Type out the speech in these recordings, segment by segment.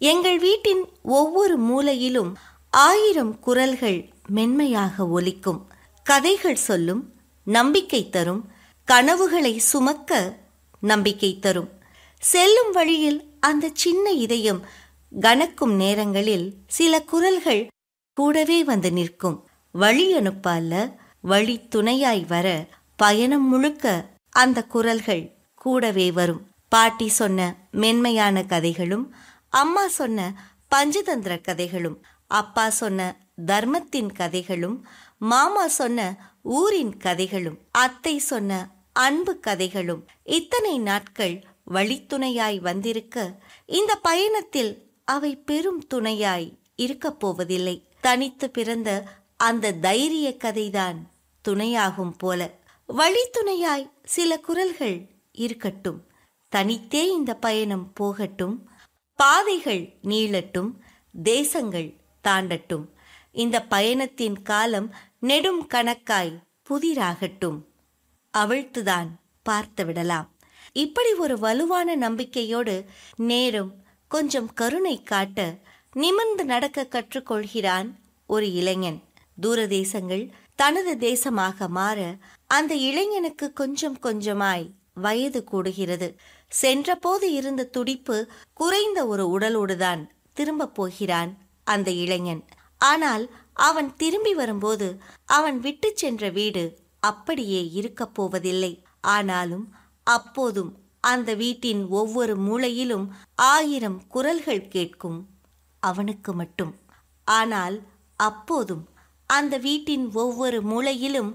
எங்கள் வீட்டின் ஒவ்வொரு மூலையிலும் ஆயிரம் குரல்கள் மென்மையாக ஒலிக்கும் கதைகள் சொல்லும் நம்பிக்கை தரும் கனவுகளை சுமக்க நம்பிக்கை தரும் செல்லும் வழியில் அந்த சின்ன இதயம் கனக்கும் நேரங்களில் சில குரல்கள் கூடவே வந்து நிற்கும் வழி அனுப்ப அல்ல வழி துணையாய் வர பயணம் முழுக்க அந்த குரல்கள் கூடவே வரும் பாட்டி சொன்ன மென்மையான கதைகளும் அம்மா சொன்ன பஞ்சதந்திர கதைகளும் அப்பா சொன்ன தர்மத்தின் கதைகளும் மாமா சொன்ன ஊரின் கதைகளும் அத்தை சொன்ன அன்பு கதைகளும் இத்தனை நாட்கள் வழித்துணையாய் வந்திருக்க இந்த பயணத்தில் அவை பெரும் துணையாய் இருக்கப் போவதில்லை தனித்து பிறந்த அந்த தைரிய கதைதான் துணையாகும் போல வழித்துணையாய் சில குரல்கள் இருக்கட்டும் தனித்தே இந்த பயணம் போகட்டும் பாதைகள் நீளட்டும் தேசங்கள் தாண்டட்டும் இந்த பயணத்தின் காலம் நெடும் கணக்காய் புதிராகட்டும் அவிழ்த்துதான் பார்த்து விடலாம் இப்படி ஒரு வலுவான நம்பிக்கையோடு நேரம் கொஞ்சம் கருணை காட்ட நிமிர்ந்து நடக்க கற்றுக்கொள்கிறான் ஒரு இளைஞன் தூரதேசங்கள் தனது தேசமாக மாற அந்த இளைஞனுக்கு கொஞ்சம் கொஞ்சமாய் வயது கூடுகிறது சென்றபோது இருந்த துடிப்பு குறைந்த ஒரு உடலோடுதான் திரும்ப போகிறான் அந்த இளைஞன் ஆனால் அவன் திரும்பி வரும்போது அவன் விட்டு சென்ற வீடு அப்படியே இருக்கப் போவதில்லை ஆனாலும் அப்போதும் அந்த வீட்டின் ஒவ்வொரு மூலையிலும் ஆயிரம் குரல்கள் கேட்கும் அவனுக்கு மட்டும் ஆனால் அப்போதும் அந்த வீட்டின் ஒவ்வொரு மூலையிலும்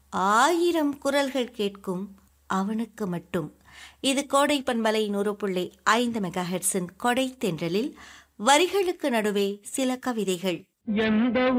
ஆயிரம் குரல்கள் கேட்கும் அவனுக்கு மட்டும் இது கோடை பண்பலை நூறு புள்ளி ஐந்து மெகா ஹெட்ஸின் கொடை தென்றலில் வரிகளுக்கு நடுவே சில கவிதைகள் எந்த